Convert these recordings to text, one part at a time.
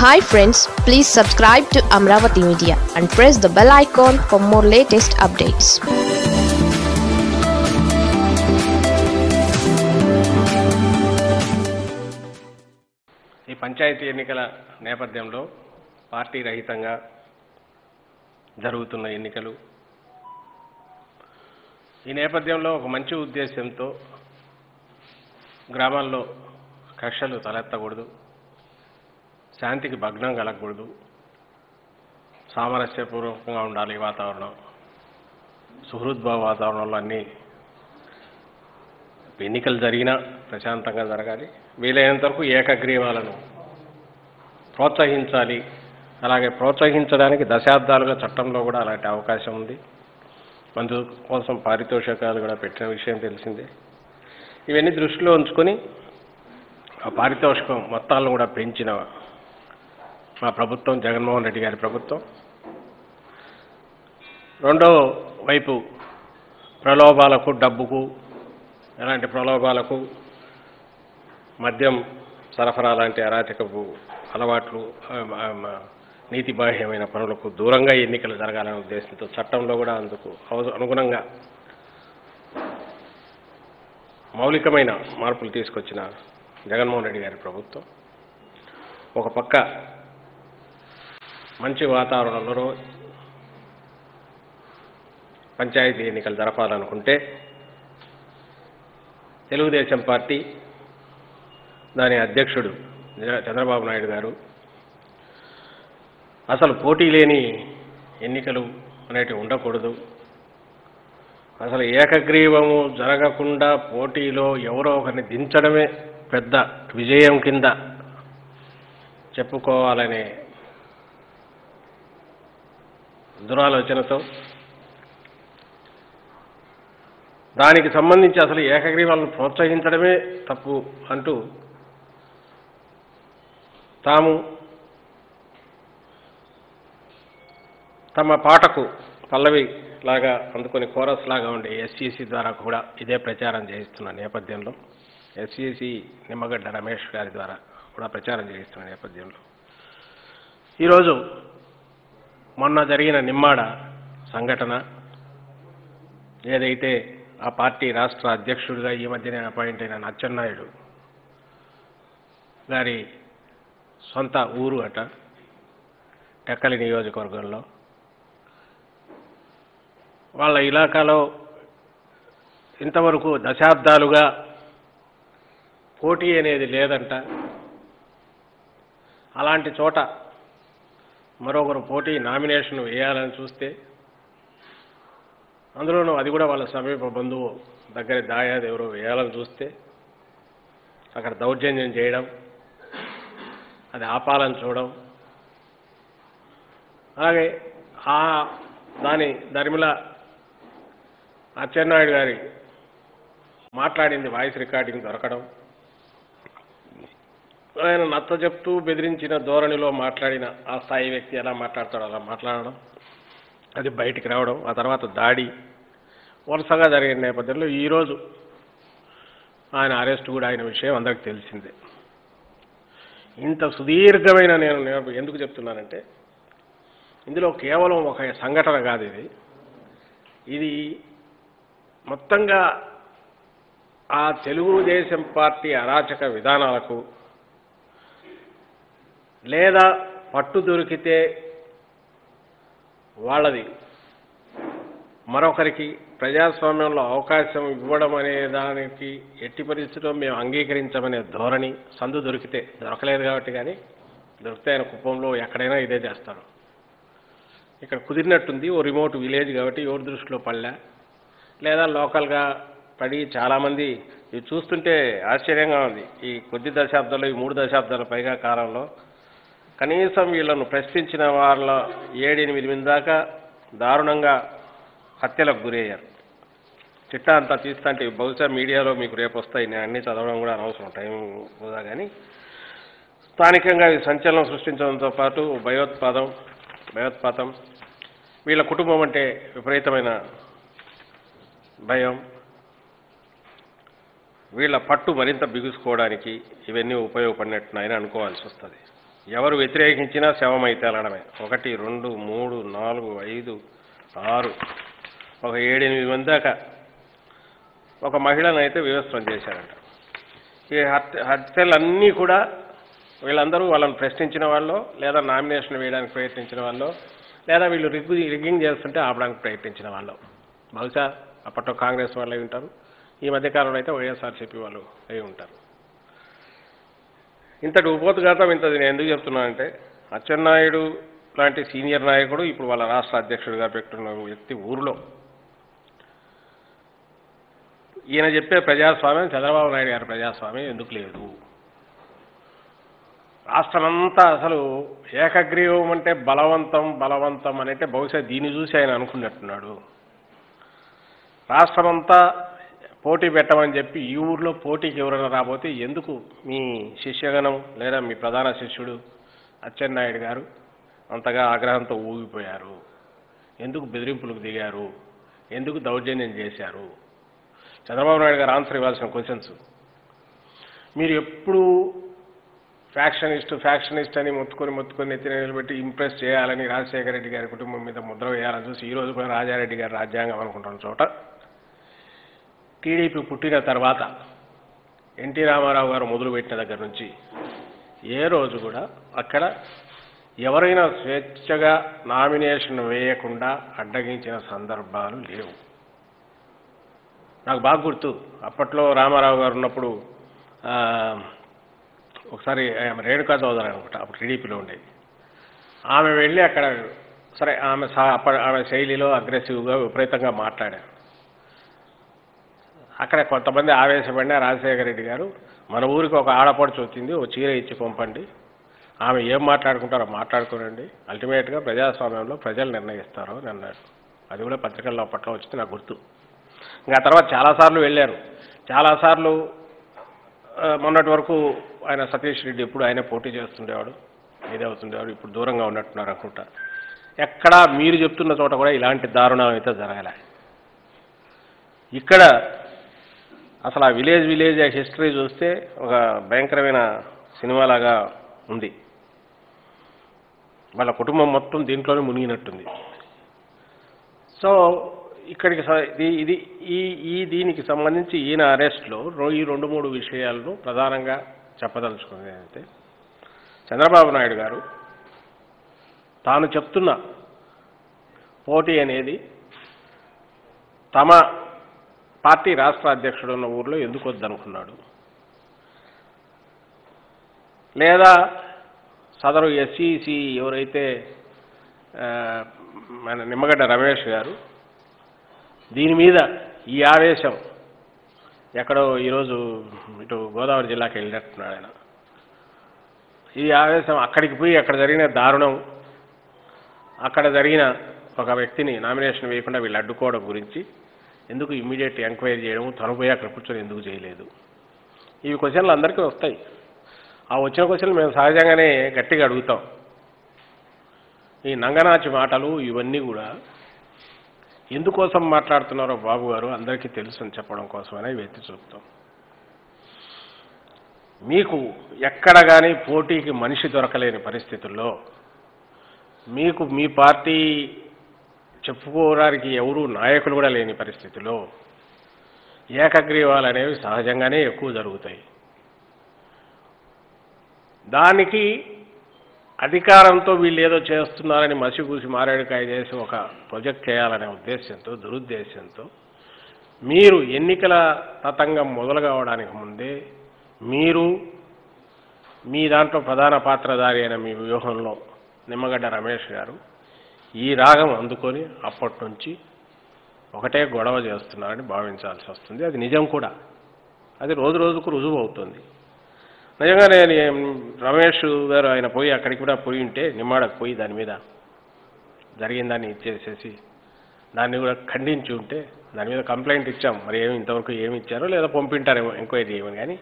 hi friends please subscribe to Amaravati media and press the bell icon for more latest updates ఈ పంచాయతీ ఎన్నికల నేపథ్యంలో party రహితంగా జరుగుతున్న ఎన్నికలు ఈ నేపథ్యంలో ఒక మంచి ఉద్దేశంతో గ్రామాల్లో కక్షలు తలెత్తకూడదు శాంతికి భగ్నం కలగకూడదు సామరస్యపూర్వకంగా ఉండాలి ఈ వాతావరణం సుహృద్భావ వాతావరణంలో అన్నీ ఎన్నికలు జరిగినా ప్రశాంతంగా జరగాలి వీలైనంత వరకు ఏకగ్రీవాలను ప్రోత్సహించాలి అలాగే ప్రోత్సహించడానికి దశాబ్దాలుగా చట్టంలో కూడా అలాంటి అవకాశం ఉంది మందు కోసం పారితోషికాలు కూడా పెట్టిన విషయం తెలిసిందే ఇవన్నీ దృష్టిలో ఉంచుకొని ఆ పారితోషికం మొత్తాలను కూడా పెంచిన మా ప్రభుత్వం జగన్మోహన్ రెడ్డి గారి ప్రభుత్వం రెండో వైపు ప్రలోభాలకు డబ్బుకు ఎలాంటి ప్రలోభాలకు మద్యం సరఫరా లాంటి అరాచకపు అలవాట్లు ఆ, ఆ, ఆ, నీతిబాహ్యమైన పనులకు దూరంగా ఎన్నికలు జరగాలనే ఉద్దేశంతో చట్టంలో కూడా అందుకు అవ- అనుగుణంగా మౌలికమైన మార్పులు తీసుకొచ్చిన జగన్మోహన్ రెడ్డి గారి ప్రభుత్వం ఒక పక్క మంచి వాతావరణంలో పంచాయతీ ఎన్నికలు జరపాలనుకుంటే తెలుగుదేశం పార్టీ దాని అధ్యక్షుడు జ- చంద్రబాబు నాయుడు గారు అసలు పోటీ లేని ఎన్నికలు అనేటివి ఉండకూడదు అసలు ఏకగ్రీవము జరగకుండా పోటీలో ఎవరో ఒకరిని దించడమే పెద్ద విజయం కింద చెప్పుకోవాలనే దురాలోచనతో దానికి సంబంధించి అసలు ఏకగ్రీవాలను ప్రోత్సహించడమే తప్పు అంటూ తాము తమ పాటకు పల్లవి లాగా అందుకొని కోరస్ లాగా ఉండే ఎస్సీసీ ద్వారా కూడా ఇదే ప్రచారం చేయిస్తున్న నేపథ్యంలో ఎస్సీసీ నిమ్మగడ్డ రమేష్ గారి ద్వారా కూడా ప్రచారం చేయిస్తున్న నేపథ్యంలో ఈరోజు మొన్న జరిగిన నిమ్మాడ సంఘటన ఏదైతే ఆ పార్టీ రాష్ట్ర అధ్యక్షుడిగా ఈ మధ్యనే అపాయింట్ అయిన నచ్చెన్నాయుడు గారి సొంత ఊరు అట టెక్కలి నియోజకవర్గంలో వాళ్ళ ఇలాకాలో ఇంతవరకు దశాబ్దాలుగా పోటీ అనేది లేదంట అలాంటి చోట మరొకరు పోటీ నామినేషన్ వేయాలని చూస్తే అందులోనూ అది కూడా వాళ్ళ సమీప బంధువు దగ్గర దాయాది ఎవరో వేయాలని చూస్తే అక్కడ దౌర్జన్యం చేయడం అది ఆపాలని చూడడం అలాగే ఆ దాని దరిమిల అచ్చెన్నాయుడు గారి మాట్లాడింది వాయిస్ రికార్డింగ్ దొరకడం ఆయన నచ్చ చెప్తూ బెదిరించిన ధోరణిలో మాట్లాడిన ఆ స్థాయి వ్యక్తి ఎలా మాట్లాడతాడో అలా మాట్లాడడం అది బయటికి రావడం ఆ తర్వాత దాడి వరుసగా జరిగిన నేపథ్యంలో ఈరోజు ఆయన అరెస్ట్ కూడా అయిన విషయం అందరికీ తెలిసిందే ఇంత సుదీర్ఘమైన నేను నేను ఎందుకు చెప్తున్నానంటే ఇందులో కేవలం ఒక సంఘటన కాదు ఇది ఇది మొత్తంగా ఆ తెలుగుదేశం పార్టీ అరాచక విధానాలకు లేదా పట్టు దొరికితే వాళ్ళది మరొకరికి ప్రజాస్వామ్యంలో అవకాశం ఇవ్వడం అనే దానికి ఎట్టి పరిస్థితుల్లో మేము అంగీకరించమనే ధోరణి సందు దొరికితే దొరకలేదు కాబట్టి కానీ దొరికితే ఆయన కుప్పంలో ఎక్కడైనా ఇదే చేస్తారు ఇక్కడ కుదిరినట్టుంది ఓ రిమోట్ విలేజ్ కాబట్టి ఎవరి దృష్టిలో పడలే లేదా లోకల్గా పడి చాలామంది ఇవి చూస్తుంటే ఆశ్చర్యంగా ఉంది ఈ కొద్ది దశాబ్దాలు ఈ మూడు దశాబ్దాల పైగా కాలంలో కనీసం వీళ్ళను ప్రశ్నించిన వాళ్ళ ఏడెనిమిది మంది దాకా దారుణంగా హత్యలకు గురయ్యారు చిట్టా అంతా తీస్తుంటే బహుశా మీడియాలో మీకు రేపు వస్తాయి నేను అన్ని చదవడం కూడా అనవసరం టైం కూడా కానీ స్థానికంగా ఇది సంచలనం సృష్టించడంతో పాటు భయోత్పాదం భయోత్పాతం వీళ్ళ కుటుంబం అంటే విపరీతమైన భయం వీళ్ళ పట్టు మరింత బిగుసుకోవడానికి ఇవన్నీ ఉపయోగపడినట్టు ఆయన అనుకోవాల్సి వస్తుంది ఎవరు వ్యతిరేకించినా శవమై తేలడమే ఒకటి రెండు మూడు నాలుగు ఐదు ఆరు ఒక ఏడెనిమిది మంది దాకా ఒక మహిళను అయితే వివస్త్రం చేశారంట ఈ హత్య హత్యలన్నీ కూడా వీళ్ళందరూ వాళ్ళని ప్రశ్నించిన వాళ్ళు లేదా నామినేషన్ వేయడానికి ప్రయత్నించిన వాళ్ళు లేదా వీళ్ళు రిగ్గు రిగ్గింగ్ చేస్తుంటే ఆపడానికి ప్రయత్నించిన వాళ్ళు బహుశా అప్పట్లో కాంగ్రెస్ వాళ్ళు అయి ఉంటారు ఈ మధ్యకాలంలో అయితే వైఎస్ఆర్సీపీ వాళ్ళు అయి ఉంటారు ఇంతటి ఉపోద్ఘాతం ఇంతది నేను ఎందుకు చెప్తున్నానంటే అచ్చెన్నాయుడు లాంటి సీనియర్ నాయకుడు ఇప్పుడు వాళ్ళ రాష్ట్ర అధ్యక్షుడిగా పెట్టున్న వ్యక్తి ఊరిలో ఈయన చెప్పే ప్రజాస్వామ్యం చంద్రబాబు నాయుడు గారి ప్రజాస్వామ్యం ఎందుకు లేదు రాష్ట్రమంతా అసలు ఏకగ్రీవం అంటే బలవంతం బలవంతం అని అంటే బహుశా దీన్ని చూసి ఆయన అనుకున్నట్టున్నాడు రాష్ట్రమంతా పోటీ పెట్టమని చెప్పి ఈ ఊర్లో పోటీకి ఎవరైనా రాబోతే ఎందుకు మీ శిష్యగణం లేదా మీ ప్రధాన శిష్యుడు అచ్చెన్నాయుడు గారు అంతగా ఆగ్రహంతో ఊగిపోయారు ఎందుకు బెదిరింపులకు దిగారు ఎందుకు దౌర్జన్యం చేశారు చంద్రబాబు నాయుడు గారు ఆన్సర్ ఇవ్వాల్సిన క్వశ్చన్స్ మీరు ఎప్పుడు ఫ్యాక్షనిస్ట్ ఫ్యాక్షనిస్ట్ అని మొత్తుకొని మొత్తుకొని ఎత్తిన నిలబెట్టి ఇంప్రెస్ చేయాలని రాజశేఖర రెడ్డి గారి కుటుంబం మీద ముద్ర వేయాలని చూసి ఈ రోజు కూడా రాజారెడ్డి గారి రాజ్యాంగం అనుకుంటున్న చోట టీడీపీ పుట్టిన తర్వాత ఎన్టీ రామారావు గారు మొదలుపెట్టిన దగ్గర నుంచి ఏ రోజు కూడా అక్కడ ఎవరైనా స్వేచ్ఛగా నామినేషన్ వేయకుండా అడ్డగించిన సందర్భాలు లేవు నాకు బాగా గుర్తు అప్పట్లో రామారావు గారు ఉన్నప్పుడు ఆ, ఒకసారి ఆమె రేణుకా చౌదరి అనుకుంటా అప్పుడు టీడీపీలో ఉండేది ఆమె వెళ్ళి అక్కడ సరే ఆమె సా అప్ప ఆమె శైలిలో అగ్రెసివ్గా విపరీతంగా మాట్లాడారు అక్కడ కొంతమంది ఆవేశపడిన రాజశేఖర రెడ్డి గారు మన ఊరికి ఒక ఆడపడుచు వచ్చింది ఓ చీర ఇచ్చి పంపండి ఆమె ఏం మాట్లాడుకుంటారో మాట్లాడుకోనండి అల్టిమేట్గా ప్రజాస్వామ్యంలో ప్రజలు నిర్ణయిస్తారు అని అన్నాడు అది కూడా పత్రికల్లో అప్పట్లో వచ్చింది నాకు గుర్తు ఇంకా ఆ తర్వాత చాలాసార్లు వెళ్ళారు చాలాసార్లు ఆ, మొన్నటి వరకు ఆయన సతీష్ రెడ్డి ఎప్పుడు ఆయన పోటీ చేస్తుండేవాడు ఇదే అవుతుండేవాడు ఇప్పుడు దూరంగా ఉన్నట్టున్నారు అనుకుంటా ఎక్కడా మీరు చెప్తున్న చోట కూడా ఇలాంటి దారుణం అయితే జరగలే ఇక్కడ అసలు ఆ విలేజ్ విలేజ్ హిస్టరీ చూస్తే ఒక భయంకరమైన సినిమాలాగా ఉంది వాళ్ళ కుటుంబం మొత్తం దీంట్లోనే మునిగినట్టుంది సో ఇక్కడికి స- ఇది- ఇది ఈ ఈ దీనికి సంబంధించి ఈయన అరెస్ట్లో రో- ఈ రెండు మూడు విషయాలను ప్రధానంగా చెప్పదలుచుకుంది అయితే చంద్రబాబు నాయుడు గారు తాను చెప్తున్న పోటీ అనేది తమ పార్టీ రాష్ట్ర అధ్యక్షుడు ఉన్న ఊర్లో ఎందుకు వద్దనుకున్నాడు లేదా సదరు ఎస్ఈసి ఎవరైతే ఆ, మన నిమ్మగడ్డ రమేష్ గారు దీని మీద ఈ ఆవేశం ఎక్కడో ఈరోజు ఇటు గోదావరి జిల్లాకి వెళ్ళినట్టున్నాడు ఆయన ఈ ఆవేశం అక్కడికి పోయి అక్కడ జరిగిన దారుణం అక్కడ జరిగిన ఒక వ్యక్తిని నామినేషన్ వేయకుండా వీళ్ళు అడ్డుకోవడం గురించి ఎందుకు ఇమ్మీడియట్ ఎంక్వైరీ చేయడం తను పోయి అక్కడ కూర్చొని ఎందుకు చేయలేదు ఇవి క్వశ్చన్లు అందరికీ వస్తాయి ఆ వచ్చిన క్వశ్చన్లు మేము సహజంగానే గట్టిగా అడుగుతాం ఈ నంగనాచి మాటలు ఇవన్నీ కూడా ఎందుకోసం మాట్లాడుతున్నారో బాబు గారు అందరికీ తెలుసు అని చెప్పడం కోసమైనా ఇవి ఎత్తి చూపుతాం మీకు ఎక్కడ కానీ పోటీకి మనిషి దొరకలేని పరిస్థితుల్లో మీకు మీ పార్టీ చెప్పుకోవడానికి ఎవరు నాయకులు కూడా లేని పరిస్థితిలో ఏకగ్రీవాలు అనేవి సహజంగానే ఎక్కువ జరుగుతాయి దానికి అధికారంతో వీళ్ళు ఏదో చేస్తున్నారని మసిగూసి మారేడుకాయ చేసి ఒక ప్రొజెక్ట్ చేయాలనే ఉద్దేశంతో దురుద్దేశంతో మీరు ఎన్నికల తతంగం మొదలు కావడానికి ముందే మీరు మీ దాంట్లో ప్రధాన పాత్రధారి అయిన మీ వ్యూహంలో నిమ్మగడ్డ రమేష్ గారు ఈ రాగం అందుకొని అప్పటి నుంచి ఒకటే గొడవ చేస్తున్నారని భావించాల్సి వస్తుంది అది నిజం కూడా అది రోజు రోజుకు రుజువు అవుతుంది నిజంగానే నేను రమేష్ గారు ఆయన పోయి అక్కడికి కూడా పోయి ఉంటే నిమ్మాడకు పోయి దాని మీద జరిగిందాన్ని ఇచ్చేసేసి దాన్ని కూడా ఖండించి ఉంటే దాని మీద కంప్లైంట్ ఇచ్చాం మరి ఏమి ఇంతవరకు ఏమి ఇచ్చారో లేదా పంపింటారేమో ఎంక్వైరీ చేయమని కానీ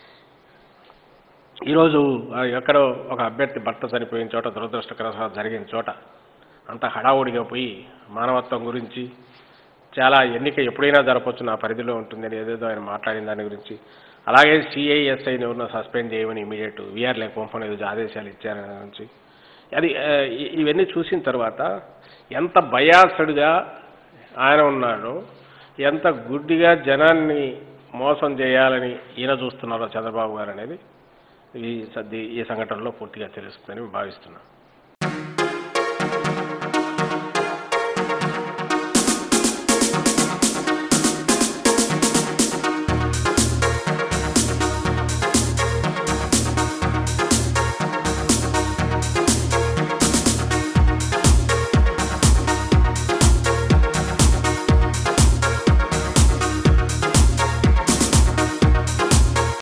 ఈరోజు ఆ ఎక్కడో ఒక అభ్యర్థి భర్త చనిపోయిన చోట దురదృష్టకర జరిగిన చోట అంత హడావుడిగా పోయి మానవత్వం గురించి చాలా ఎన్నిక ఎప్పుడైనా జరపచ్చు నా పరిధిలో ఉంటుందని ఏదేదో ఆయన మాట్లాడిన దాని గురించి అలాగే సిఐఎస్ఐని ఉన్న సస్పెండ్ చేయమని ఇమీడియట్ వీఆర్ లేక పంపని ఏదో ఆదేశాలు ఇచ్చారని దాని నుంచి అది ఆ, ఇ- ఇవన్నీ చూసిన తర్వాత ఎంత బయాసడ్గా ఆయన ఉన్నాడు ఎంత గుడ్డిగా జనాన్ని మోసం చేయాలని ఈయన చూస్తున్నారో చంద్రబాబు గారు అనేది ఈ సద్ది ఈ సంఘటనలో పూర్తిగా తెలుస్తుందని భావిస్తున్నాను